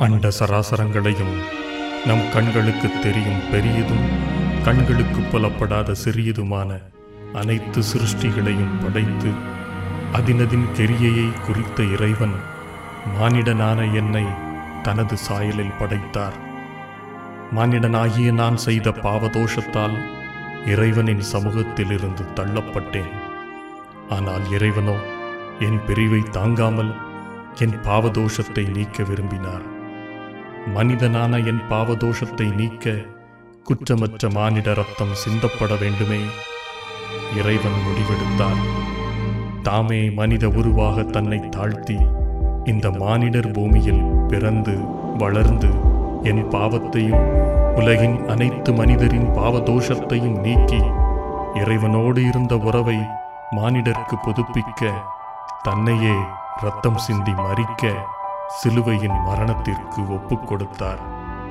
அண்ட சராசரங்களையும் நம் கண்களுக்கு தெரியும் பெரியதும் கண்களுக்கு புலப்படாத சிறியதுமான அனைத்து சிருஷ்டிகளையும் படைத்து அதினதின் கெரியையை குறித்த இறைவன் மானிடனான என்னை தனது சாயலில் படைத்தார் மானிடனாகிய நான் செய்த பாவதோஷத்தால் இறைவனின் சமூகத்திலிருந்து தள்ளப்பட்டேன் ஆனால் இறைவனோ என் பிரிவை தாங்காமல் என் பாவதோஷத்தை நீக்க விரும்பினார் மனிதனான என் பாவதோஷத்தை நீக்க குற்றமற்ற மானிட ரத்தம் சிந்தப்பட வேண்டுமே இறைவன் முடிவெடுத்தார் தாமே மனித உருவாக தன்னை தாழ்த்தி இந்த மானிடர் பூமியில் பிறந்து வளர்ந்து என் பாவத்தையும் உலகின் அனைத்து மனிதரின் பாவதோஷத்தையும் நீக்கி இறைவனோடு இருந்த உறவை மானிடர்க்கு புதுப்பிக்க தன்னையே ரத்தம் சிந்தி மறிக்க சிலுவையின் மரணத்திற்கு ஒப்புக் கொடுத்தார்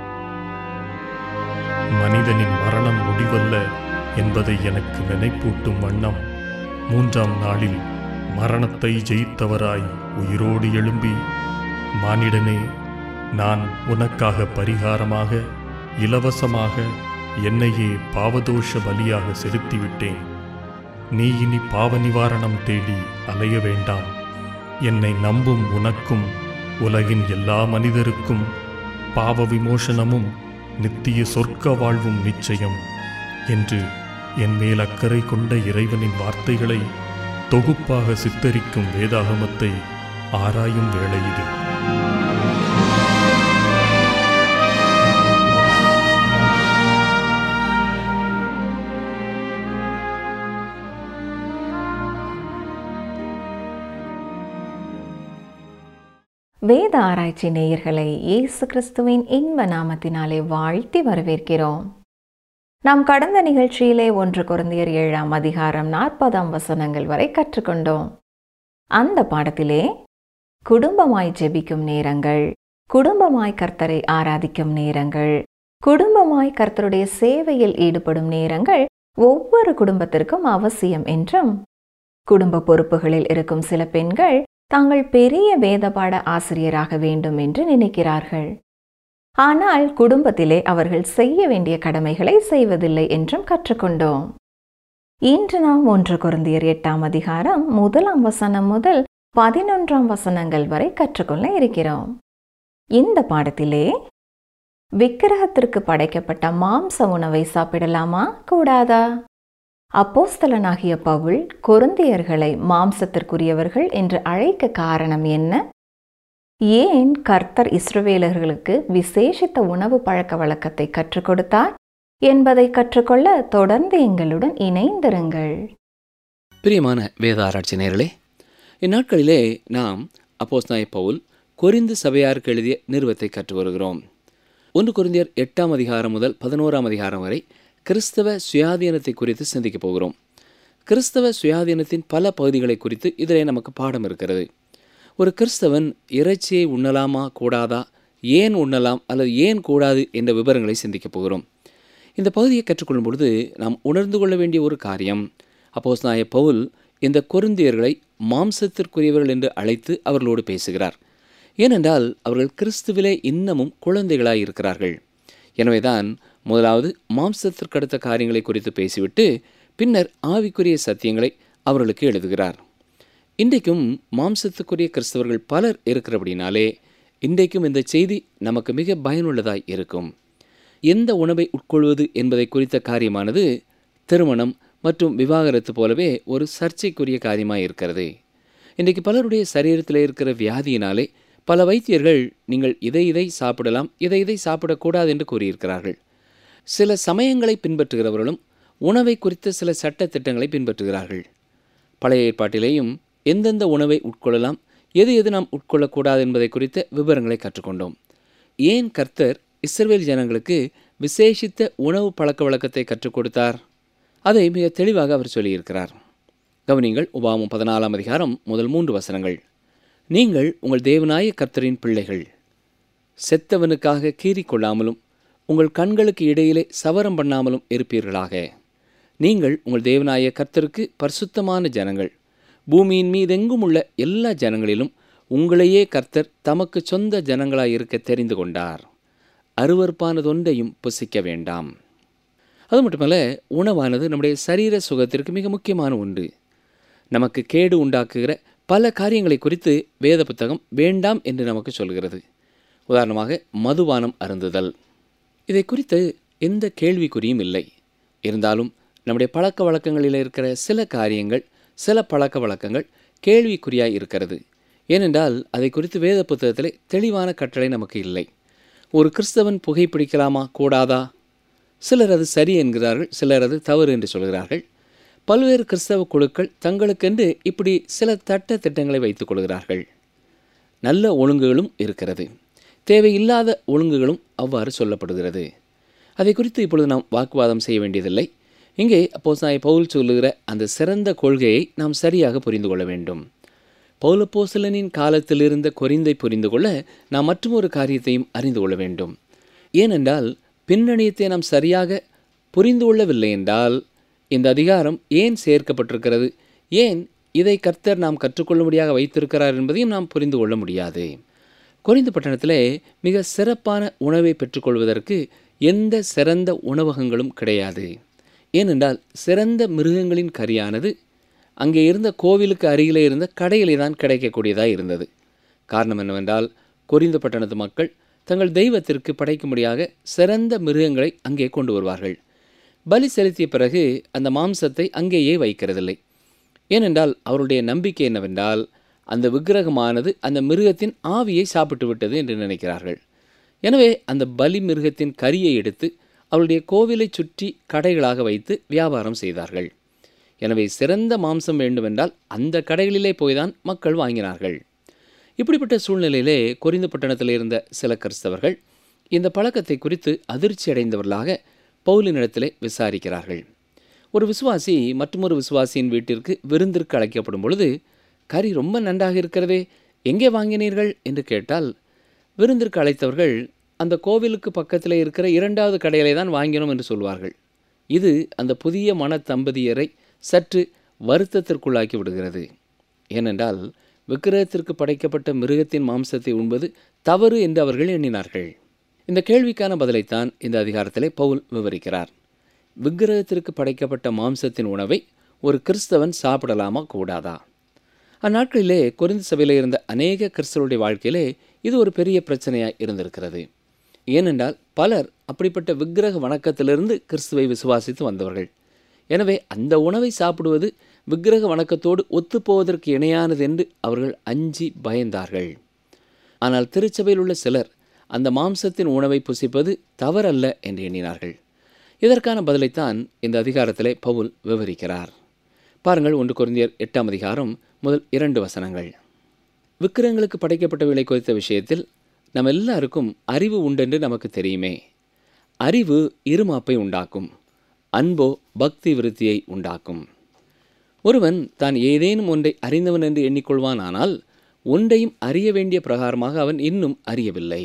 மனிதனின் மரணம் முடிவல்ல என்பதை எனக்கு நினைப்பூட்டும் வண்ணம் மூன்றாம் நாளில் மரணத்தை ஜெயித்தவராய் உயிரோடு எழும்பி மானிடனே நான் உனக்காக பரிகாரமாக இலவசமாக என்னையே பாவதோஷ பலியாக செலுத்திவிட்டேன் நீ இனி பாவ நிவாரணம் தேடி அலைய வேண்டாம் என்னை நம்பும் உனக்கும் உலகின் எல்லா மனிதருக்கும் பாவ விமோசனமும் நித்திய சொர்க்க வாழ்வும் நிச்சயம் என்று என் மேல் அக்கறை கொண்ட இறைவனின் வார்த்தைகளை தொகுப்பாக சித்தரிக்கும் வேதாகமத்தை ஆராயும் வேளை இது வேத ஆராய்ச்சி நேயர்களை இயேசு கிறிஸ்துவின் இன்ப நாமத்தினாலே வாழ்த்தி வரவேற்கிறோம் நாம் கடந்த நிகழ்ச்சியிலே ஒன்று குருந்தியர் ஏழாம் அதிகாரம் நாற்பதாம் வசனங்கள் வரை கற்றுக்கொண்டோம் அந்த பாடத்திலே குடும்பமாய் ஜெபிக்கும் நேரங்கள் குடும்பமாய் கர்த்தரை ஆராதிக்கும் நேரங்கள் குடும்பமாய் கர்த்தருடைய சேவையில் ஈடுபடும் நேரங்கள் ஒவ்வொரு குடும்பத்திற்கும் அவசியம் என்றும் குடும்ப பொறுப்புகளில் இருக்கும் சில பெண்கள் தாங்கள் பெரிய வேதபாட ஆசிரியராக வேண்டும் என்று நினைக்கிறார்கள் ஆனால் குடும்பத்திலே அவர்கள் செய்ய வேண்டிய கடமைகளை செய்வதில்லை என்றும் கற்றுக்கொண்டோம் இன்று நாம் ஒன்று குருந்தியர் எட்டாம் அதிகாரம் முதலாம் வசனம் முதல் பதினொன்றாம் வசனங்கள் வரை கற்றுக்கொள்ள இருக்கிறோம் இந்த பாடத்திலே விக்கிரகத்திற்கு படைக்கப்பட்ட மாம்ச உணவை சாப்பிடலாமா கூடாதா அப்போஸ்தலனாகிய பவுல் கொருந்தியர்களை மாம்சத்திற்குரியவர்கள் என்று அழைக்க காரணம் என்ன ஏன் கர்த்தர் இஸ்ரவேலர்களுக்கு விசேஷித்த உணவு பழக்க வழக்கத்தை கற்றுக் கொடுத்தார் என்பதை கற்றுக்கொள்ள தொடர்ந்து எங்களுடன் இணைந்திருங்கள் பிரியமான வேத ஆராய்ச்சி நேயர்களே இந்நாட்களிலே நாம் அப்போஸ்நாய பவுல் கொரிந்து சபையாருக்கு எழுதிய நிறுவத்தை கற்று வருகிறோம் ஒன்று கொரிந்தியர் எட்டாம் அதிகாரம் முதல் பதினோராம் அதிகாரம் வரை கிறிஸ்தவ சுயாதீனத்தை குறித்து சிந்திக்கப் போகிறோம் கிறிஸ்தவ சுயாதீனத்தின் பல பகுதிகளை குறித்து இதிலே நமக்கு பாடம் இருக்கிறது ஒரு கிறிஸ்தவன் இறைச்சியை உண்ணலாமா கூடாதா ஏன் உண்ணலாம் அல்லது ஏன் கூடாது என்ற விவரங்களை சிந்திக்கப் போகிறோம் இந்த பகுதியை கற்றுக்கொள்ளும் பொழுது நாம் உணர்ந்து கொள்ள வேண்டிய ஒரு காரியம் அப்போஸ் நாய பவுல் இந்த கொருந்தியர்களை மாம்சத்திற்குரியவர்கள் என்று அழைத்து அவர்களோடு பேசுகிறார் ஏனென்றால் அவர்கள் கிறிஸ்துவிலே இன்னமும் குழந்தைகளாய் இருக்கிறார்கள் எனவேதான் முதலாவது மாம்சத்திற்கடுத்த காரியங்களை குறித்து பேசிவிட்டு பின்னர் ஆவிக்குரிய சத்தியங்களை அவர்களுக்கு எழுதுகிறார் இன்றைக்கும் மாம்சத்துக்குரிய கிறிஸ்தவர்கள் பலர் இருக்கிறபடினாலே இன்றைக்கும் இந்த செய்தி நமக்கு மிக பயனுள்ளதாய் இருக்கும் எந்த உணவை உட்கொள்வது என்பதை குறித்த காரியமானது திருமணம் மற்றும் விவாகரத்து போலவே ஒரு சர்ச்சைக்குரிய காரியமாக இருக்கிறது இன்றைக்கு பலருடைய சரீரத்தில் இருக்கிற வியாதியினாலே பல வைத்தியர்கள் நீங்கள் இதை இதை சாப்பிடலாம் இதை இதை சாப்பிடக்கூடாது என்று கூறியிருக்கிறார்கள் சில சமயங்களை பின்பற்றுகிறவர்களும் உணவை குறித்த சில சட்ட திட்டங்களை பின்பற்றுகிறார்கள் பழைய ஏற்பாட்டிலேயும் எந்தெந்த உணவை உட்கொள்ளலாம் எது எது நாம் உட்கொள்ளக்கூடாது என்பதை குறித்த விவரங்களை கற்றுக்கொண்டோம் ஏன் கர்த்தர் இஸ்ரவேல் ஜனங்களுக்கு விசேஷித்த உணவு பழக்க வழக்கத்தை கற்றுக் கொடுத்தார் அதை மிக தெளிவாக அவர் சொல்லியிருக்கிறார் கவனிங்கள் உபாமம் பதினாலாம் அதிகாரம் முதல் மூன்று வசனங்கள் நீங்கள் உங்கள் தேவனாய கர்த்தரின் பிள்ளைகள் செத்தவனுக்காக கீறிக் கொள்ளாமலும் உங்கள் கண்களுக்கு இடையிலே சவரம் பண்ணாமலும் இருப்பீர்களாக நீங்கள் உங்கள் தேவனாய கர்த்தருக்கு பரிசுத்தமான ஜனங்கள் பூமியின் மீதெங்கும் உள்ள எல்லா ஜனங்களிலும் உங்களையே கர்த்தர் தமக்கு சொந்த ஜனங்களாய் இருக்க தெரிந்து கொண்டார் அருவறுப்பானதொன்றையும் புசிக்க வேண்டாம் அது மட்டுமல்ல உணவானது நம்முடைய சரீர சுகத்திற்கு மிக முக்கியமான ஒன்று நமக்கு கேடு உண்டாக்குகிற பல காரியங்களை குறித்து வேத புத்தகம் வேண்டாம் என்று நமக்கு சொல்கிறது உதாரணமாக மதுபானம் அருந்துதல் இதை குறித்து எந்த கேள்விக்குறியும் இல்லை இருந்தாலும் நம்முடைய பழக்க வழக்கங்களில் இருக்கிற சில காரியங்கள் சில பழக்க வழக்கங்கள் கேள்விக்குறியாய் இருக்கிறது ஏனென்றால் அதை குறித்து வேத புத்தகத்திலே தெளிவான கட்டளை நமக்கு இல்லை ஒரு கிறிஸ்தவன் புகைப்பிடிக்கலாமா கூடாதா சிலர் அது சரி என்கிறார்கள் சிலர் அது தவறு என்று சொல்கிறார்கள் பல்வேறு கிறிஸ்தவ குழுக்கள் தங்களுக்கென்று இப்படி சில சட்ட திட்டங்களை வைத்துக் கொள்கிறார்கள் நல்ல ஒழுங்குகளும் இருக்கிறது தேவையில்லாத ஒழுங்குகளும் அவ்வாறு சொல்லப்படுகிறது அதை குறித்து இப்பொழுது நாம் வாக்குவாதம் செய்ய வேண்டியதில்லை இங்கே அப்போ பவுல் சொல்லுகிற அந்த சிறந்த கொள்கையை நாம் சரியாக புரிந்து கொள்ள வேண்டும் பௌலப்போசலனின் காலத்தில் இருந்த கொரிந்தை புரிந்து கொள்ள நாம் மற்றொரு காரியத்தையும் அறிந்து கொள்ள வேண்டும் ஏனென்றால் பின்னணியத்தை நாம் சரியாக புரிந்து கொள்ளவில்லை என்றால் இந்த அதிகாரம் ஏன் சேர்க்கப்பட்டிருக்கிறது ஏன் இதை கர்த்தர் நாம் கற்றுக்கொள்ளும்படியாக வைத்திருக்கிறார் என்பதையும் நாம் புரிந்து கொள்ள முடியாது கொரிந்து பட்டணத்திலே மிக சிறப்பான உணவை பெற்றுக்கொள்வதற்கு எந்த சிறந்த உணவகங்களும் கிடையாது ஏனென்றால் சிறந்த மிருகங்களின் கறியானது அங்கே இருந்த கோவிலுக்கு அருகிலே இருந்த கடையிலே தான் கிடைக்கக்கூடியதாக இருந்தது காரணம் என்னவென்றால் கொரிந்து பட்டணத்து மக்கள் தங்கள் தெய்வத்திற்கு படைக்கும்படியாக சிறந்த மிருகங்களை அங்கே கொண்டு வருவார்கள் பலி செலுத்திய பிறகு அந்த மாம்சத்தை அங்கேயே வைக்கிறதில்லை ஏனென்றால் அவருடைய நம்பிக்கை என்னவென்றால் அந்த விக்கிரகமானது அந்த மிருகத்தின் ஆவியை சாப்பிட்டு விட்டது என்று நினைக்கிறார்கள் எனவே அந்த பலி மிருகத்தின் கரியை எடுத்து அவருடைய கோவிலை சுற்றி கடைகளாக வைத்து வியாபாரம் செய்தார்கள் எனவே சிறந்த மாம்சம் வேண்டுமென்றால் அந்த கடைகளிலே போய்தான் மக்கள் வாங்கினார்கள் இப்படிப்பட்ட சூழ்நிலையிலே கொரிந்து பட்டணத்தில் இருந்த சில கிறிஸ்தவர்கள் இந்த பழக்கத்தை குறித்து அதிர்ச்சி அடைந்தவர்களாக பவுலினிடத்திலே விசாரிக்கிறார்கள் ஒரு விசுவாசி மற்றொரு விசுவாசியின் வீட்டிற்கு விருந்திற்கு அழைக்கப்படும் பொழுது கறி ரொம்ப நன்றாக இருக்கிறதே எங்கே வாங்கினீர்கள் என்று கேட்டால் விருந்திற்கு அழைத்தவர்கள் அந்த கோவிலுக்கு பக்கத்தில் இருக்கிற இரண்டாவது கடையிலே தான் வாங்கினோம் என்று சொல்வார்கள் இது அந்த புதிய மன தம்பதியரை சற்று வருத்தத்திற்குள்ளாக்கி விடுகிறது ஏனென்றால் விக்கிரகத்திற்கு படைக்கப்பட்ட மிருகத்தின் மாம்சத்தை உண்பது தவறு என்று அவர்கள் எண்ணினார்கள் இந்த கேள்விக்கான பதிலைத்தான் இந்த அதிகாரத்திலே பவுல் விவரிக்கிறார் விக்கிரகத்திற்கு படைக்கப்பட்ட மாம்சத்தின் உணவை ஒரு கிறிஸ்தவன் சாப்பிடலாமா கூடாதா அந்நாட்களிலே குறைந்த சபையில் இருந்த அநேக கிறிஸ்தவருடைய வாழ்க்கையிலே இது ஒரு பெரிய பிரச்சனையாக இருந்திருக்கிறது ஏனென்றால் பலர் அப்படிப்பட்ட விக்கிரக வணக்கத்திலிருந்து கிறிஸ்துவை விசுவாசித்து வந்தவர்கள் எனவே அந்த உணவை சாப்பிடுவது விக்கிரக வணக்கத்தோடு ஒத்துப்போவதற்கு இணையானது என்று அவர்கள் அஞ்சி பயந்தார்கள் ஆனால் திருச்சபையில் உள்ள சிலர் அந்த மாம்சத்தின் உணவை புசிப்பது தவறல்ல என்று எண்ணினார்கள் இதற்கான பதிலைத்தான் இந்த அதிகாரத்திலே பவுல் விவரிக்கிறார் பாருங்கள் ஒன்று குருந்தியர் எட்டாம் அதிகாரம் முதல் இரண்டு வசனங்கள் விக்கிரகங்களுக்கு படைக்கப்பட்டவைகளை குறித்த விஷயத்தில் நம்ம எல்லாருக்கும் அறிவு உண்டென்று நமக்கு தெரியுமே அறிவு இருமாப்பை உண்டாக்கும் அன்போ பக்தி விருத்தியை உண்டாக்கும் ஒருவன் தான் ஏதேனும் ஒன்றை அறிந்தவன் என்று எண்ணிக்கொள்வானானால் ஒன்றையும் அறிய வேண்டிய பிரகாரமாக அவன் இன்னும் அறியவில்லை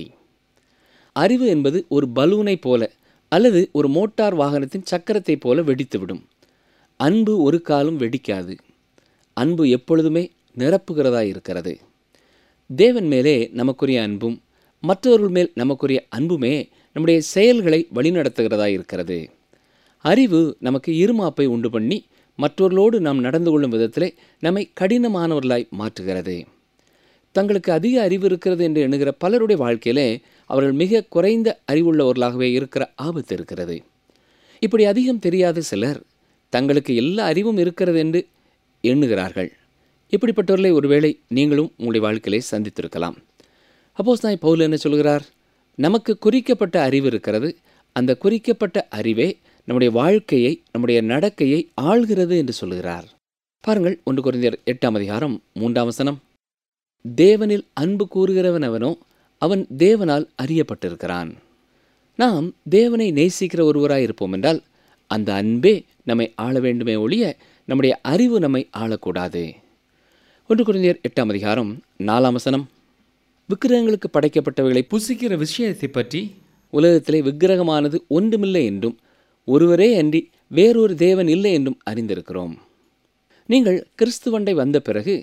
அறிவு என்பது ஒரு பலூனை போல அல்லது ஒரு மோட்டார் வாகனத்தின் சக்கரத்தைப் போல வெடித்துவிடும் அன்பு ஒரு காலம் வெடிக்காது அன்பு எப்பொழுதுமே நிரப்புகிறதா இருக்கிறது தேவன் மேலே நமக்குரிய அன்பும் மற்றவர்கள் மேல் நமக்குரிய அன்புமே நம்முடைய செயல்களை வழிநடத்துகிறதா இருக்கிறது அறிவு நமக்கு இருமாப்பை உண்டு பண்ணி மற்றவர்களோடு நாம் நடந்து கொள்ளும் விதத்திலே நம்மை கடினமானவர்களாய் மாற்றுகிறது தங்களுக்கு அதிக அறிவு இருக்கிறது என்று எண்ணுகிற பலருடைய வாழ்க்கையிலே அவர்கள் மிக குறைந்த அறிவுள்ளவர்களாகவே இருக்கிற ஆபத்து இருக்கிறது இப்படி அதிகம் தெரியாத சிலர் தங்களுக்கு எல்லா அறிவும் இருக்கிறது என்று எண்ணுகிறார்கள் இப்படிப்பட்டவர்களை ஒருவேளை நீங்களும் உங்களுடைய வாழ்க்கையிலே சந்தித்திருக்கலாம் அப்போஸ் நான் பவுல் என்ன சொல்கிறார் நமக்கு குறிக்கப்பட்ட அறிவு இருக்கிறது அந்த குறிக்கப்பட்ட அறிவே நம்முடைய வாழ்க்கையை நம்முடைய நடக்கையை ஆள்கிறது என்று சொல்கிறார் பாருங்கள் ஒன்று குறைந்தர் எட்டாம் அதிகாரம் மூன்றாம் வசனம் தேவனில் அன்பு கூறுகிறவனவனோ அவன் தேவனால் அறியப்பட்டிருக்கிறான் நாம் தேவனை நேசிக்கிற ஒருவராய் இருப்போம் என்றால் அந்த அன்பே நம்மை ஆள வேண்டுமே ஒழிய நம்முடைய அறிவு நம்மை ஆளக்கூடாது ஒன்று குறைந்தர் எட்டாம் அதிகாரம் நாலாம் வசனம் விக்கிரகங்களுக்கு படைக்கப்பட்டவைகளை புசிக்கிற விஷயத்தை பற்றி உலகத்திலே விக்கிரகமானது ஒன்றுமில்லை என்றும் ஒருவரே அன்றி வேறொரு தேவன் இல்லை என்றும் அறிந்திருக்கிறோம் நீங்கள் கிறிஸ்துவண்டை வந்த பிறகு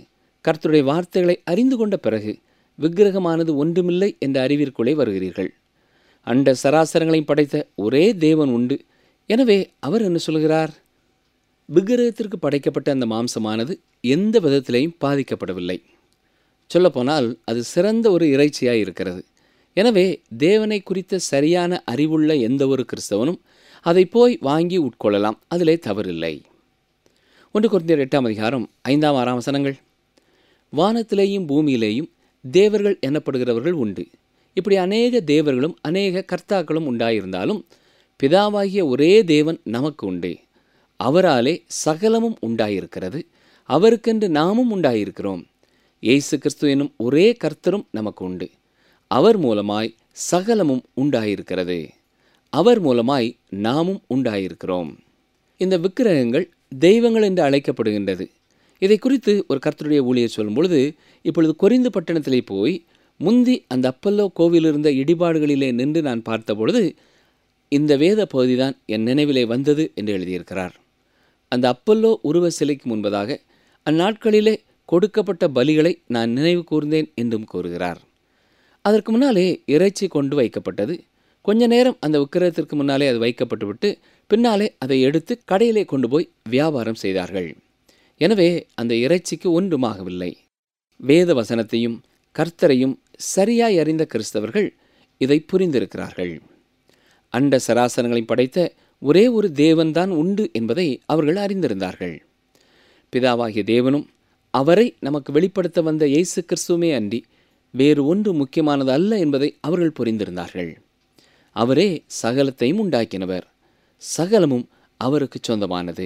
கர்த்தருடைய வார்த்தைகளை அறிந்து கொண்ட பிறகு விக்கிரகமானது ஒன்றுமில்லை என்ற அறிவிற்குள்ளே வருகிறீர்கள் அண்ட சராசரங்களையும் படைத்த ஒரே தேவன் உண்டு எனவே அவர் என்ன சொல்கிறார் விக்கிரகத்திற்கு படைக்கப்பட்ட அந்த மாம்சமானது எந்த விதத்திலையும் பாதிக்கப்படவில்லை சொல்லப்போனால் அது சிறந்த ஒரு இறைச்சியாய் இருக்கிறது எனவே தேவனை குறித்த சரியான அறிவுள்ள எந்த ஒரு கிறிஸ்தவனும் அதை போய் வாங்கி உட்கொள்ளலாம் அதிலே தவறில்லை ஒன்று குறைந்தர் எட்டாம் அதிகாரம் ஐந்தாம் ஆறாம் வசனங்கள் வானத்திலேயும் பூமியிலேயும் தேவர்கள் எனப்படுகிறவர்கள் உண்டு இப்படி அநேக தேவர்களும் அநேக கர்த்தாக்களும் உண்டாயிருந்தாலும் பிதாவாகிய ஒரே தேவன் நமக்கு உண்டு அவராலே சகலமும் உண்டாயிருக்கிறது அவருக்கென்று நாமும் உண்டாயிருக்கிறோம் இயேசு கிறிஸ்து என்னும் ஒரே கர்த்தரும் நமக்கு உண்டு அவர் மூலமாய் சகலமும் உண்டாயிருக்கிறது அவர் மூலமாய் நாமும் உண்டாயிருக்கிறோம் இந்த விக்கிரகங்கள் தெய்வங்கள் என்று அழைக்கப்படுகின்றது இதை குறித்து ஒரு கர்த்தருடைய ஊழியர் சொல்லும் பொழுது இப்பொழுது கொரிந்து பட்டணத்திலே போய் முந்தி அந்த அப்பல்லோ கோவில் இருந்த இடிபாடுகளிலே நின்று நான் பார்த்தபொழுது இந்த வேத பகுதிதான் என் நினைவிலே வந்தது என்று எழுதியிருக்கிறார் அந்த அப்பல்லோ உருவ சிலைக்கு முன்பதாக அந்நாட்களிலே கொடுக்கப்பட்ட பலிகளை நான் நினைவு கூர்ந்தேன் என்றும் கூறுகிறார் அதற்கு முன்னாலே இறைச்சி கொண்டு வைக்கப்பட்டது கொஞ்ச நேரம் அந்த விக்கிரகத்திற்கு முன்னாலே அது வைக்கப்பட்டுவிட்டு பின்னாலே அதை எடுத்து கடையிலே கொண்டு போய் வியாபாரம் செய்தார்கள் எனவே அந்த இறைச்சிக்கு ஒன்றுமாகவில்லை வேத வசனத்தையும் கர்த்தரையும் சரியாய் அறிந்த கிறிஸ்தவர்கள் இதை புரிந்திருக்கிறார்கள் அண்ட சராசரங்களையும் படைத்த ஒரே ஒரு தேவன்தான் உண்டு என்பதை அவர்கள் அறிந்திருந்தார்கள் பிதாவாகிய தேவனும் அவரை நமக்கு வெளிப்படுத்த வந்த இயேசு கிறிஸ்துவுமே அன்றி வேறு ஒன்று முக்கியமானது அல்ல என்பதை அவர்கள் புரிந்திருந்தார்கள் அவரே சகலத்தையும் உண்டாக்கினவர் சகலமும் அவருக்கு சொந்தமானது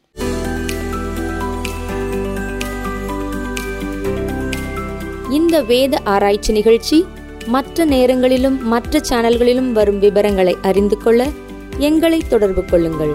இந்த வேத ஆராய்ச்சி நிகழ்ச்சி மற்ற நேரங்களிலும் மற்ற சேனல்களிலும் வரும் விவரங்களை அறிந்து கொள்ள எங்களை தொடர்பு கொள்ளுங்கள்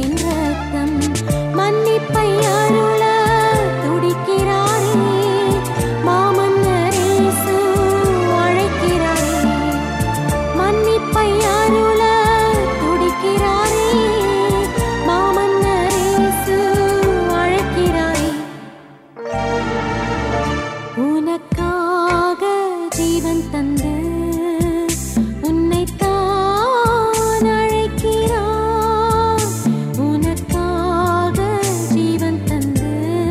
இயேசுவின் ரத்தம் மன்னிப்பை அருள துடிக்கிறாரே மாமன்னர் இயேசு அழைக்கிறாரே மன்னிப்பை அருள துடிக்கிறாரே மாமன்னர் இயேசு அழைக்கிறாரே உனக்காக ஜீவன் தந்து உன்னைத்தான் அழைக்கிறார் உனக்காக ஜீவன் தந்து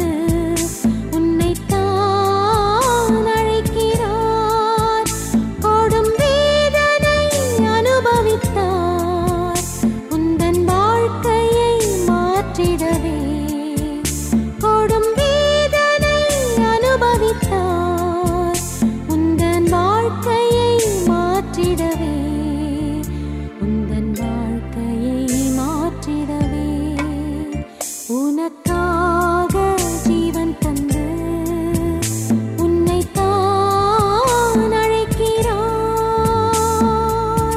உன்னைத்தான் அழைக்கிறார் கொடும் வேதனை அனுபவித்தார் உந்தன் வாழ்க்கையை மாற்றிடவே கொடும் வேதனை அனுபவித்தார் உந்தன் வாழ்க்கையை மாற்றிடவே உந்தன் வாழ்க்கையை மாற்றிடவே உனக்காக ஜீவன் தந்து உன்னைத்தான் அழைக்கிறார்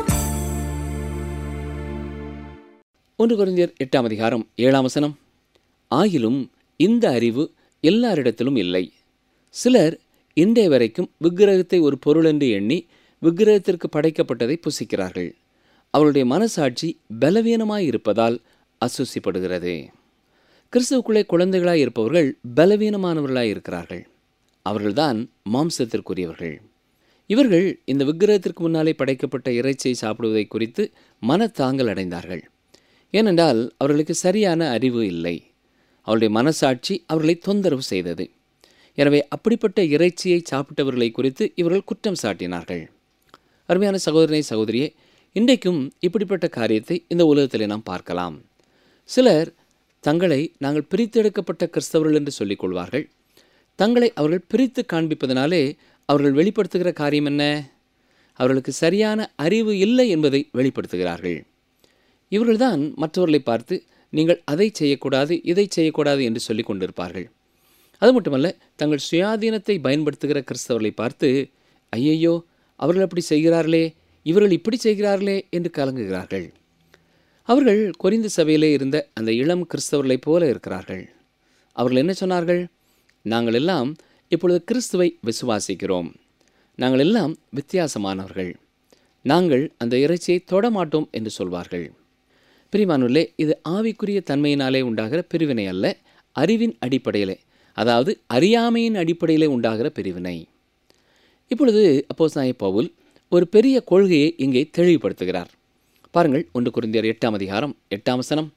ஒன்று குருந்தியர் எட்டாம் அதிகாரம் ஏழாம் வசனம் ஆயிலும் இந்த அறிவு எல்லாரிடத்திலும் இல்லை சிலர் இன்றைய வரைக்கும் விக்கிரகத்தை ஒரு பொருள் என்று எண்ணி விக்கிரகத்திற்கு படைக்கப்பட்டதை புசிக்கிறார்கள் அவருடைய மனசாட்சி பலவீனமாய் இருப்பதால் அசுசிப்படுகிறது கிறிஸ்துவுக்குள்ளே குழந்தைகளாய் இருப்பவர்கள் பலவீனமானவர்களாய் இருக்கிறார்கள் அவர்கள்தான் மாம்சத்திற்குரியவர்கள் இவர்கள் இந்த விக்கிரகத்திற்கு முன்னாலே படைக்கப்பட்ட இறைச்சியை சாப்பிடுவதை குறித்து மனத்தாங்கல் அடைந்தார்கள் ஏனென்றால் அவர்களுக்கு சரியான அறிவு இல்லை அவருடைய மனசாட்சி அவர்களை தொந்தரவு செய்தது எனவே அப்படிப்பட்ட இறைச்சியை சாப்பிட்டவர்களை குறித்து இவர்கள் குற்றம் சாட்டினார்கள் அருமையான சகோதரனை சகோதரியே இன்றைக்கும் இப்படிப்பட்ட காரியத்தை இந்த உலகத்திலே நாம் பார்க்கலாம் சிலர் தங்களை நாங்கள் பிரித்தெடுக்கப்பட்ட கிறிஸ்தவர்கள் என்று சொல்லிக் கொள்வார்கள் தங்களை அவர்கள் பிரித்து காண்பிப்பதனாலே அவர்கள் வெளிப்படுத்துகிற காரியம் என்ன அவர்களுக்கு சரியான அறிவு இல்லை என்பதை வெளிப்படுத்துகிறார்கள் இவர்கள்தான் மற்றவர்களை பார்த்து நீங்கள் அதை செய்யக்கூடாது இதை செய்யக்கூடாது என்று சொல்லிக் கொண்டிருப்பார்கள் அது மட்டுமல்ல தங்கள் சுயாதீனத்தை பயன்படுத்துகிற கிறிஸ்தவர்களை பார்த்து ஐயையோ அவர்கள் அப்படி செய்கிறார்களே இவர்கள் இப்படி செய்கிறார்களே என்று கலங்குகிறார்கள் அவர்கள் கொரிந்து சபையிலே இருந்த அந்த இளம் கிறிஸ்தவர்களைப் போல இருக்கிறார்கள் அவர்கள் என்ன சொன்னார்கள் நாங்கள் எல்லாம் இப்பொழுது கிறிஸ்துவை விசுவாசிக்கிறோம் நாங்கள் எல்லாம் வித்தியாசமானவர்கள் நாங்கள் அந்த இறைச்சியை தொடமாட்டோம் என்று சொல்வார்கள் பிரிமானுள்ளே இது ஆவிக்குரிய தன்மையினாலே உண்டாகிற பிரிவினை அல்ல அறிவின் அடிப்படையிலே அதாவது அறியாமையின் அடிப்படையிலே உண்டாகிற பிரிவினை இப்பொழுது அப்போஸ் பவுல் ஒரு பெரிய கொள்கையை இங்கே தெளிவுபடுத்துகிறார் பாருங்கள் ஒன்று குருந்தியர் எட்டாம் அதிகாரம் எட்டாம் வசனம்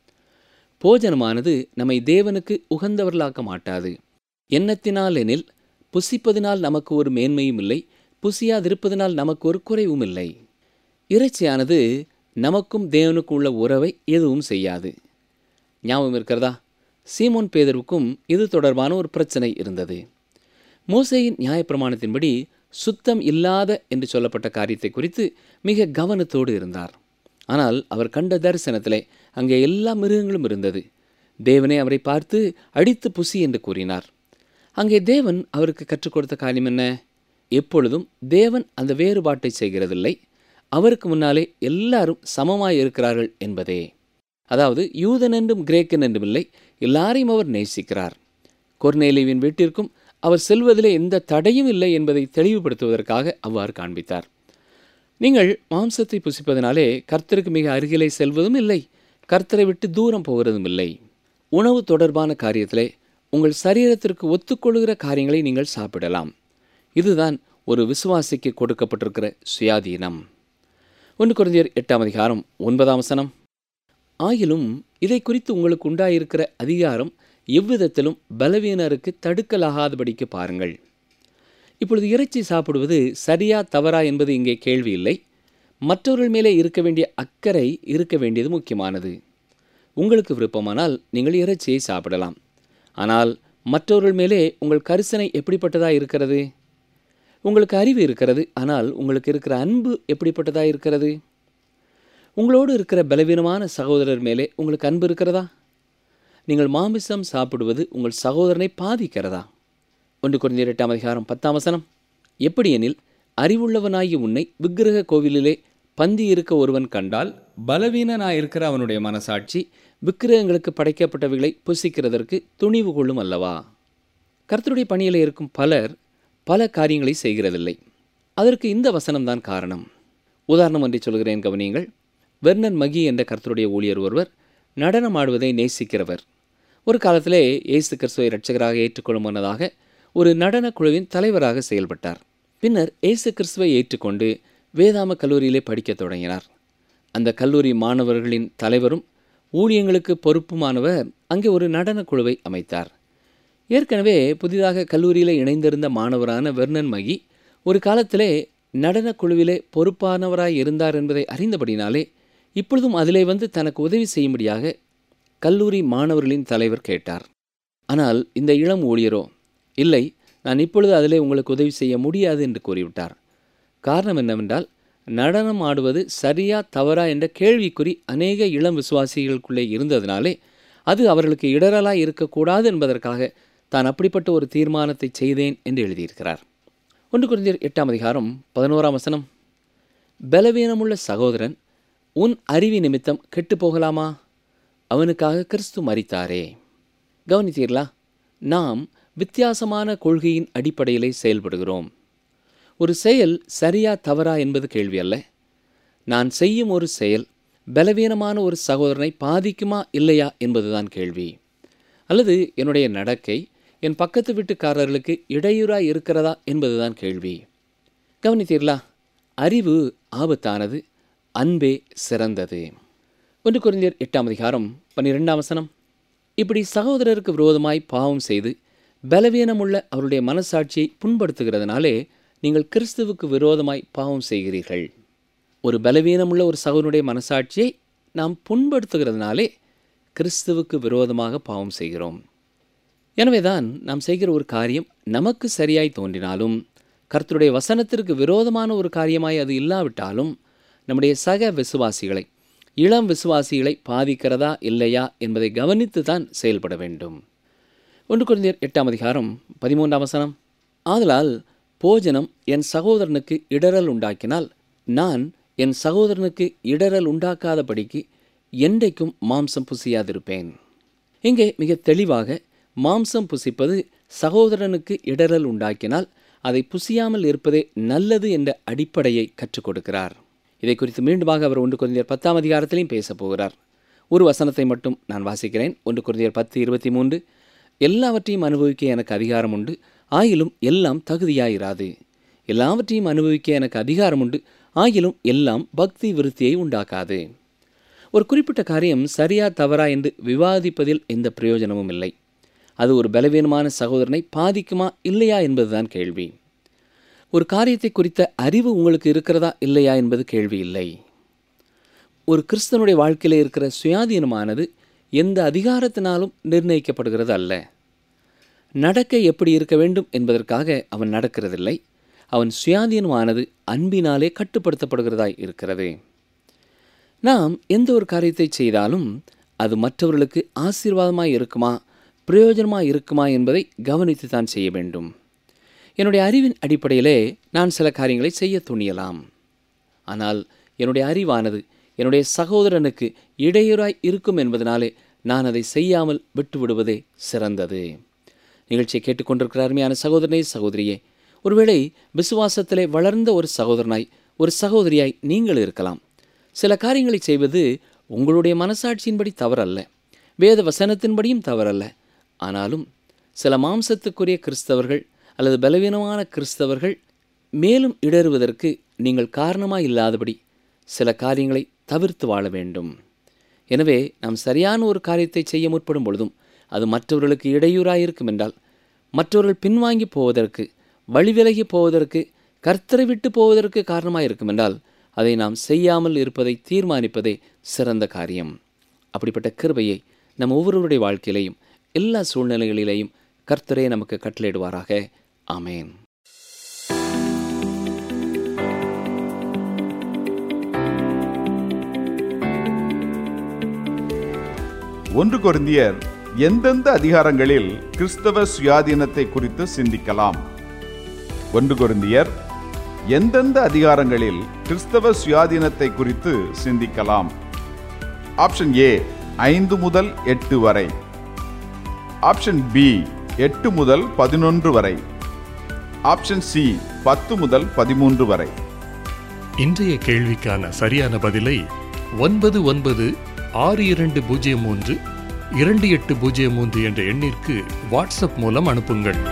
போஜனமானது நம்மை தேவனுக்கு உகந்தவர்களாக்க மாட்டாது எண்ணத்தினால் எனில் புசிப்பதினால் நமக்கு ஒரு மேன்மையும் இல்லை புசியாதிருப்பதினால் நமக்கு ஒரு குறைவும் இல்லை இறைச்சியானது நமக்கும் தேவனுக்கும் உள்ள உறவை எதுவும் செய்யாது ஞாபகம் இருக்கிறதா சீமோன் பேதருக்கும் இது தொடர்பான ஒரு பிரச்சனை இருந்தது மோசேயின் நியாயப்பிரமாணத்தின்படி சுத்தம் இல்லாத என்று சொல்லப்பட்ட காரியத்தை குறித்து மிக கவனத்தோடு இருந்தார் ஆனால் அவர் கண்ட தரிசனத்திலே அங்கே எல்லா மிருகங்களும் இருந்தது தேவனே அவரை பார்த்து அடித்து புசி என்று கூறினார் அங்கே தேவன் அவருக்கு கற்றுக் கொடுத்த காரியம் என்ன எப்பொழுதும் தேவன் அந்த வேறுபாட்டை செய்கிறதில்லை அவருக்கு முன்னாலே எல்லாரும் சமமாய் இருக்கிறார்கள் என்பதே அதாவது யூதன் என்றும் கிரேக்கன் என்றும் இல்லை எல்லாரையும் அவர் நேசிக்கிறார் கொர்நேலிவின் வீட்டிற்கும் அவர் செல்வதிலே எந்த தடையும் இல்லை என்பதை தெளிவுபடுத்துவதற்காக அவ்வாறு காண்பித்தார் நீங்கள் மாம்சத்தை புசிப்பதனாலே கர்த்தருக்கு மிக அருகிலே செல்வதும் இல்லை கர்த்தரை விட்டு தூரம் போகிறதும் இல்லை உணவு தொடர்பான காரியத்திலே உங்கள் சரீரத்திற்கு ஒத்துக்கொள்கிற காரியங்களை நீங்கள் சாப்பிடலாம் இதுதான் ஒரு விசுவாசிக்கு கொடுக்கப்பட்டிருக்கிற சுயாதீனம் ஒன்று குறைந்தியர் எட்டாம் அதிகாரம் ஒன்பதாம் வசனம் ஆயிலும் இதை குறித்து உங்களுக்கு உண்டாயிருக்கிற அதிகாரம் எவ்விதத்திலும் பலவீனருக்கு தடுக்கலாகாதபடிக்கு பாருங்கள் இப்பொழுது இறைச்சி சாப்பிடுவது சரியா தவறா என்பது இங்கே கேள்வி இல்லை மற்றவர்கள் மேலே இருக்க வேண்டிய அக்கறை இருக்க வேண்டியது முக்கியமானது உங்களுக்கு விருப்பமானால் நீங்கள் இறைச்சியை சாப்பிடலாம் ஆனால் மற்றவர்கள் மேலே உங்கள் கரிசனை எப்படிப்பட்டதாக இருக்கிறது உங்களுக்கு அறிவு இருக்கிறது ஆனால் உங்களுக்கு இருக்கிற அன்பு எப்படிப்பட்டதாக இருக்கிறது உங்களோடு இருக்கிற பலவீனமான சகோதரர் மேலே உங்களுக்கு அன்பு இருக்கிறதா நீங்கள் மாமிசம் சாப்பிடுவது உங்கள் சகோதரனை பாதிக்கிறதா ஒன்று குறைந்த எட்டாம் அதிகாரம் பத்தாம் வசனம் எப்படியெனில் அறிவுள்ளவனாகி உன்னை விக்கிரக கோவிலிலே பந்தி இருக்க ஒருவன் கண்டால் பலவீனனாயிருக்கிற அவனுடைய மனசாட்சி விக்கிரகங்களுக்கு படைக்கப்பட்டவைகளை புசிக்கிறதற்கு துணிவு கொள்ளும் அல்லவா கர்த்தருடைய பணியில் இருக்கும் பலர் பல காரியங்களை செய்கிறதில்லை அதற்கு இந்த வசனம்தான் காரணம் உதாரணம் ஒன்றை சொல்கிறேன் கவனியுங்கள் வெர்னன் மகி என்ற கர்த்தருடைய ஊழியர் ஒருவர் நடனம் ஆடுவதை நேசிக்கிறவர் ஒரு காலத்திலே இயேசு கிறிஸ்துவை இரட்சகராக ஏற்றுக்கொள்ளும் முன்னதாக ஒரு நடனக் குழுவின் தலைவராக செயல்பட்டார் பின்னர் இயேசு கிறிஸ்துவை ஏற்றுக்கொண்டு வேதாம கல்லூரியிலே படிக்கத் தொடங்கினார் அந்த கல்லூரி மாணவர்களின் தலைவரும் ஊழியங்களுக்கு பொறுப்புமானவர் அங்கே ஒரு நடனக் குழுவை அமைத்தார் ஏற்கனவே புதிதாக கல்லூரியில் இணைந்திருந்த மாணவரான வெர்னன் மகி ஒரு காலத்திலே நடனக் குழுவிலே பொறுப்பானவராய் இருந்தார் என்பதை அறிந்தபடினாலே இப்பொழுதும் அதிலே வந்து தனக்கு உதவி செய்யும்படியாக கல்லூரி மாணவர்களின் தலைவர் கேட்டார் ஆனால் இந்த இளம் ஊழியரோ இல்லை நான் இப்பொழுது அதிலே உங்களுக்கு உதவி செய்ய முடியாது என்று கூறிவிட்டார் காரணம் என்னவென்றால் நடனம் ஆடுவது சரியா தவறா என்ற கேள்விக்குறி அநேக இளம் விசுவாசிகளுக்குள்ளே இருந்ததினாலே அது அவர்களுக்கு இடரலாய் இருக்கக்கூடாது என்பதற்காக தான் அப்படிப்பட்ட ஒரு தீர்மானத்தை செய்தேன் என்று எழுதியிருக்கிறார் ஒன்று குருந்தியர் எட்டாம் அதிகாரம் பதினோராம் வசனம் பலவீனமுள்ள சகோதரன் உன் அறிவி நிமித்தம் கெட்டுப் போகலாமா அவனுக்காக கிறிஸ்து மரித்தாரே கவனித்தீர்களா நாம் வித்தியாசமான கொள்கையின் அடிப்படையிலே செயல்படுகிறோம் ஒரு செயல் சரியா தவறா என்பது கேள்வி அல்ல நான் செய்யும் ஒரு செயல் பலவீனமான ஒரு சகோதரனை பாதிக்குமா இல்லையா என்பதுதான் கேள்வி அல்லது என்னுடைய நடக்கை என் பக்கத்து வீட்டுக்காரர்களுக்கு இடையூறாய் இருக்கிறதா என்பதுதான் கேள்வி கவனித்தீர்களா அறிவு ஆபத்தானது அன்பே சிறந்தது ஒன்று குறைந்தர் எட்டாம் அதிகாரம் பன்னிரெண்டாம் வசனம் இப்படி சகோதரருக்கு விரோதமாய் பாவம் செய்து பலவீனமுள்ள அவருடைய மனசாட்சியை புண்படுத்துகிறதுனாலே நீங்கள் கிறிஸ்துவுக்கு விரோதமாய் பாவம் செய்கிறீர்கள் ஒரு பலவீனமுள்ள ஒரு சகோதரனுடைய மனசாட்சியை நாம் புண்படுத்துகிறதுனாலே கிறிஸ்துவுக்கு விரோதமாக பாவம் செய்கிறோம் எனவேதான் நாம் செய்கிற ஒரு காரியம் நமக்கு சரியாய் தோன்றினாலும் கர்த்தருடைய வசனத்திற்கு விரோதமான ஒரு காரியமாய் அது இல்லாவிட்டாலும் நம்முடைய சக விசுவாசிகளை இளம் விசுவாசிகளை பாதிக்கிறதா இல்லையா என்பதை கவனித்து தான் செயல்பட வேண்டும் ஒன்று குழந்தையர் எட்டாம் அதிகாரம் பதிமூன்றாம் வசனம் ஆதலால் போஜனம் என் சகோதரனுக்கு இடரல் உண்டாக்கினால் நான் என் சகோதரனுக்கு இடரல் உண்டாக்காதபடிக்கு என்றைக்கும் மாம்சம் புசியாதிருப்பேன் இங்கே மிக தெளிவாக மாம்சம் புசிப்பது சகோதரனுக்கு இடரல் உண்டாக்கினால் அதை புசியாமல் இருப்பதே நல்லது என்ற அடிப்படையை கற்றுக் கொடுக்கிறார் இதை குறித்து மீண்டுமாக அவர் ஒன்று குழந்தையர் பத்தாம் அதிகாரத்திலையும் பேசப் போகிறார் ஒரு வசனத்தை மட்டும் நான் வாசிக்கிறேன் ஒன்று குழந்தையர் பத்து இருபத்தி மூன்று எல்லாவற்றையும் அனுபவிக்க எனக்கு அதிகாரம் உண்டு ஆயிலும் எல்லாம் தகுதியாயிராது எல்லாவற்றையும் அனுபவிக்க எனக்கு அதிகாரம் உண்டு ஆயிலும் எல்லாம் பக்தி விருத்தியை உண்டாக்காது ஒரு குறிப்பிட்ட காரியம் சரியா தவறா என்று விவாதிப்பதில் எந்த பிரயோஜனமும் இல்லை அது ஒரு பலவீனமான சகோதரனை பாதிக்குமா இல்லையா என்பதுதான் கேள்வி ஒரு காரியத்தை குறித்த அறிவு உங்களுக்கு இருக்கிறதா இல்லையா என்பது கேள்வி இல்லை ஒரு கிறிஸ்தனுடைய வாழ்க்கையில் இருக்கிற சுயாதீனமானது எந்த அதிகாரத்தினாலும் நிர்ணயிக்கப்படுகிறது அல்ல நடக்கை எப்படி இருக்க வேண்டும் என்பதற்காக அவன் நடக்கிறதில்லை அவன் சுயாதீனமானது அன்பினாலே கட்டுப்படுத்தப்படுகிறதாய் இருக்கிறது நாம் எந்த ஒரு காரியத்தை செய்தாலும் அது மற்றவர்களுக்கு ஆசீர்வாதமாய் இருக்குமா பிரயோஜனமாக இருக்குமா என்பதை கவனித்து தான் செய்ய வேண்டும் என்னுடைய அறிவின் அடிப்படையிலே நான் சில காரியங்களை செய்ய துணியலாம் ஆனால் என்னுடைய அறிவானது என்னுடைய சகோதரனுக்கு இடையூறாய் இருக்கும் என்பதனாலே நான் அதை செய்யாமல் விட்டுவிடுவதே சிறந்தது நிகழ்ச்சியை கேட்டுக்கொண்டிருக்கிற அருமையான சகோதரனே சகோதரியே ஒருவேளை விசுவாசத்திலே வளர்ந்த ஒரு சகோதரனாய் ஒரு சகோதரியாய் நீங்கள் இருக்கலாம் சில காரியங்களை செய்வது உங்களுடைய மனசாட்சியின்படி தவறல்ல வேத வசனத்தின்படியும் தவறல்ல ஆனாலும் சில மாம்சத்துக்குரிய கிறிஸ்தவர்கள் அல்லது பலவீனமான கிறிஸ்தவர்கள் மேலும் இடறுவதற்கு நீங்கள் காரணமாக இல்லாதபடி சில காரியங்களை தவிர்த்து வாழ வேண்டும் எனவே நாம் சரியான ஒரு காரியத்தை செய்ய முற்படும் பொழுதும் அது மற்றவர்களுக்கு இடையூறாயிருக்கும் என்றால் மற்றவர்கள் பின்வாங்கி போவதற்கு வழிவிலகி போவதற்கு கர்த்தரை விட்டு போவதற்கு காரணமாக இருக்கும் என்றால் அதை நாம் செய்யாமல் இருப்பதை தீர்மானிப்பதே சிறந்த காரியம் அப்படிப்பட்ட கிருபையை நம் ஒவ்வொருவருடைய வாழ்க்கையிலையும் எல்லா சூழ்நிலைகளிலேயும் கர்த்தரே நமக்கு கட்டளையிடுவாராக ஆமேன் ஒன்று கொரிந்தியர் எந்தெந்த அதிகாரங்களில் கிறிஸ்தவ சுயாதீனத்தை குறித்து சிந்திக்கலாம் ஒன்று கொரிந்தியர் எந்தெந்த அதிகாரங்களில் கிறிஸ்தவ சுயாதீனத்தை குறித்து சிந்திக்கலாம் ஆப்ஷன் ஏ ஐந்து முதல் எட்டு வரை ஆப்ஷன் பி எட்டு முதல் பதினொன்று வரை ஆப்ஷன் சி பத்து முதல் பதிமூன்று வரை இன்றைய கேள்விக்கான சரியான பதிலை ஒன்பது ஒன்பது ஆறு இரண்டு பூஜ்ஜியம் மூன்று இரண்டு எட்டு பூஜ்ஜியம் மூன்று என்ற எண்ணிற்கு வாட்ஸ்அப் மூலம் அனுப்புங்கள்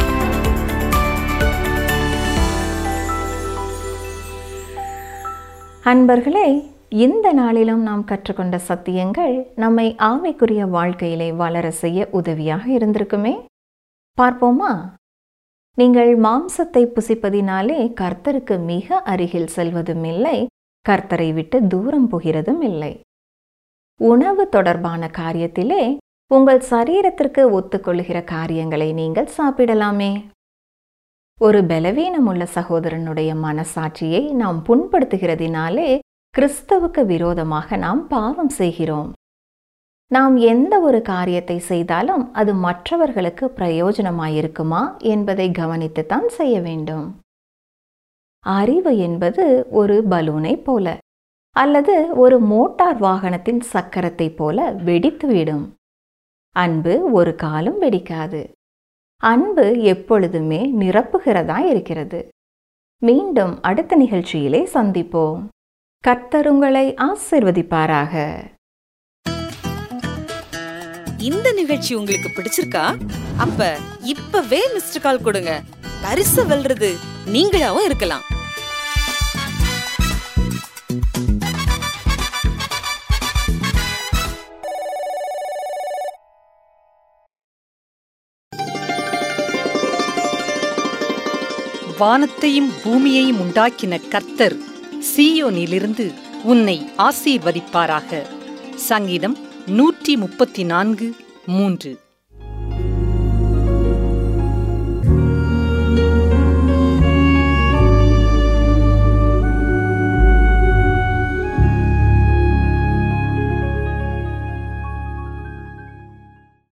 அன்பர்களே இந்த நாளிலும் நாம் கற்றுக்கொண்ட சத்தியங்கள் நம்மை ஆவிக்குரிய வாழ்க்கையிலே வளர செய்ய உதவியாக இருந்திருக்குமே பார்ப்போமா நீங்கள் மாம்சத்தை புசிப்பதினாலே கர்த்தருக்கு மிக அருகில் செல்வதும் இல்லை கர்த்தரை விட்டு தூரம் போகிறதும் இல்லை உணவு தொடர்பான காரியத்திலே உங்கள் சரீரத்திற்கு ஒத்துக்கொள்ளுகிற காரியங்களை நீங்கள் சாப்பிடலாமே ஒரு பலவீனமுள்ள சகோதரனுடைய மனசாட்சியை நாம் புண்படுத்துகிறதினாலே கிறிஸ்தவுக்கு விரோதமாக நாம் பாவம் செய்கிறோம் நாம் எந்த ஒரு காரியத்தை செய்தாலும் அது மற்றவர்களுக்கு பிரயோஜனமாயிருக்குமா என்பதை கவனித்துத்தான் செய்ய வேண்டும் அறிவு என்பது ஒரு பலூனை போல அல்லது ஒரு மோட்டார் வாகனத்தின் சக்கரத்தை போல வெடித்துவிடும் அன்பு ஒரு காலம் வெடிக்காது அன்பு எப்பொழுதுமே நிரப்புகிறதா இருக்கிறது மீண்டும் அடுத்த நிகழ்ச்சியிலே சந்திப்போம் கர்த்தர் உங்களை ஆசிர்வதிப்பாராக இந்த நிகழ்ச்சி உங்களுக்கு பிடிச்சிருக்கா அப்ப இப்பவே மிஸ்டர் கால் கொடுங்க பரிசு வெல்றது நீங்களாவும் இருக்கலாம் வானத்தையும் பூமியையும் உண்டாக்கின கர்த்தர் சீயோனிலிருந்து உன்னை ஆசீர்வதிப்பாராக சங்கீதம் நூற்றி முப்பத்தி நான்கு மூன்று